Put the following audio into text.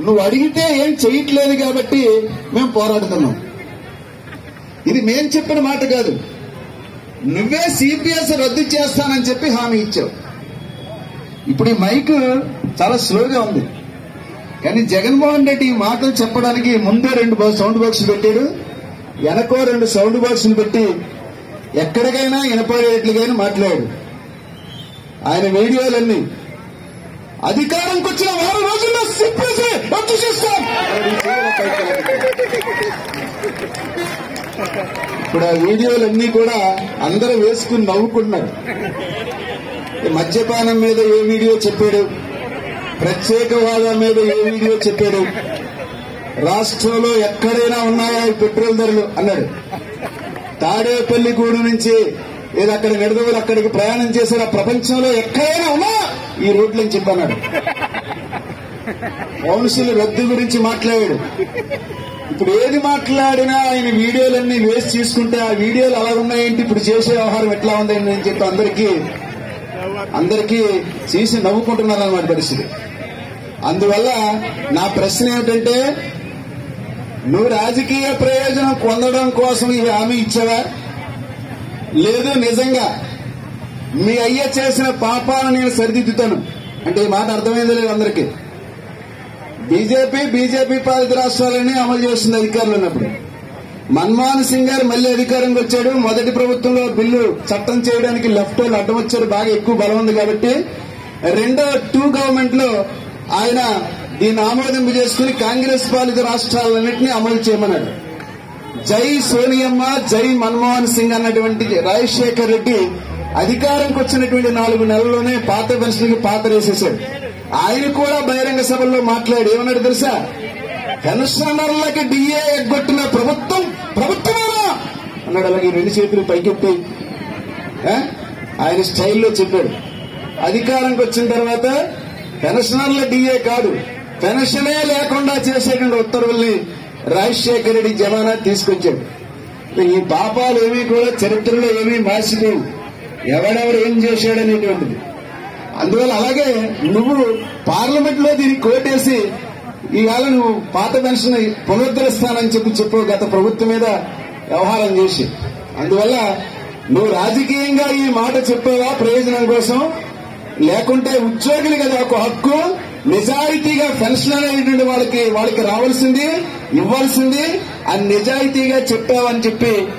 నువ్వు అడిగితే ఏం చేయట్లేదు కాబట్టి మేము పోరాడుతున్నాం ఇది మేం చెప్పిన మాట కాదు నువ్వే సిపిఎస్ రద్దు చేస్తానని చెప్పి హామీ ఇచ్చావు ఇప్పుడు ఈ మైక్ చాలా స్లోగా ఉంది కానీ జగన్మోహన్ రెడ్డి ఈ మాటలు చెప్పడానికి ముందే రెండు బా- సౌండ్ బాక్సులు పెట్టాడు వెనకో రెండు సౌండ్ బాక్సులు పెట్టి ఎక్కడికైనా వినపడేట్లుగానే మాట్లాడాడు ఆయన వీడియోలన్నీ అధికారంకి వచ్చిన వారం రోజుల్లో సిప్పేసి రద్దు చేస్తాం ఇప్పుడు ఆ వీడియోలన్నీ కూడా అందరూ వేసుకుని నవ్వుకుంటున్నారు ఈ మద్యపానం మీద ఏ వీడియో చెప్పాడు ప్రత్యేకవాదం మీద ఏ వీడియో చెప్పాడు రాష్ట్రంలో ఎక్కడైనా ఉన్నాయా ఈ పెట్రోల్ ధరలు అన్నాడు తాడేపల్లిగూడు నుంచి ఏదో అక్కడ నిడదవులు అక్కడికి ప్రయాణం చేసిన ప్రపంచంలో ఎక్కడైనా ఉన్నా ఈ రోడ్లు అని చెప్పన్నాడు కౌన్సిల్ రద్దు గురించి మాట్లాడాడు ఇప్పుడు ఏది మాట్లాడినా ఆయన వీడియోలన్నీ వేసి తీసుకుంటే ఆ వీడియోలు అలా ఉన్నాయేంటి ఇప్పుడు చేసే వ్యవహారం ఎట్లా ఉందండి అని చెప్పి అందరికీ అందరికీ చేసి నవ్వుకుంటున్నారు అన్నమాట పరిస్థితి అందువల్ల నా ప్రశ్న ఏమిటంటే నువ్వు రాజకీయ ప్రయోజనం పొందడం కోసం ఈ హామీ ఇచ్చావా లేదు నిజంగా మీ అయ్య చేసిన పాపాలను నేను సరిదిద్దుతాను అంటే ఈ మాట అర్థమైంది లేదు అందరికీ బీజేపీ బీజేపీ పాలిత రాష్ట్రాలన్నీ అమలు చేస్తుంది అధికారులు ఉన్నప్పుడు మన్మోహన్ సింగ్ గారు మళ్ళీ అధికారంకి వచ్చాడు మొదటి ప్రభుత్వంలో బిల్లు చట్టం చేయడానికి లెఫ్ట్ వాళ్ళు అడ్డం వచ్చారు బాగా ఎక్కువ బలం ఉంది కాబట్టి రెండో టూ గవర్నమెంట్ లో ఆయన దీన్ని ఆమోదింపు చేసుకుని కాంగ్రెస్ పాలిత రాష్ట్రాలన్నింటినీ అమలు చేయమన్నాడు జై సోనియమ్మ జై మన్మోహన్ సింగ్ అన్నటువంటి రాజశేఖర్ రెడ్డి అధికారంకి వచ్చినటువంటి నాలుగు నెలల్లోనే పాత పెన్షన్కి పాత వేసేశాడు ఆయన కూడా బహిరంగ సభల్లో మాట్లాడి ఏమన్నాడు తెలుసా పెన్షనర్లకి డిఏ ఎగ్గొట్టిన ప్రభుత్వం ప్రభుత్వమేనా అన్నాడు అలాగే రెండు చేతులు పైకెత్తి ఆ? ఆయన స్టైల్లో చెప్పాడు అధికారంకి వచ్చిన తర్వాత పెన్షనర్ల డిఏ కాదు పెన్షనే లేకుండా చేసేటువంటి ఉత్తర్వుల్ని రాజశేఖర రెడ్డి జమానా తీసుకొచ్చాడు ఈ పాపాలు ఏమీ కూడా చరిత్రలో ఏమీ మార్చిపోవు ఎవడెవడు ఏం చేశాడనేటువంటిది అందువల్ల అలాగే నువ్వు పార్లమెంట్ లో దీనికి కోటేసి ఈవేళ నువ్వు పాత పెన్షన్ పునరుద్ధరిస్తానని చెప్పి చెప్పు గత ప్రభుత్వం మీద వ్యవహారం చేసి అందువల్ల నువ్వు రాజకీయంగా ఈ మాట చెప్పావా ప్రయోజనం కోసం లేకుంటే ఉద్యోగులు కదా ఒక హక్కు నిజాయితీగా పెన్షన్ అనేటువంటి వాళ్ళకి వాళ్ళకి రావాల్సింది ఇవ్వాల్సింది అని నిజాయితీగా చెప్పావని చెప్పి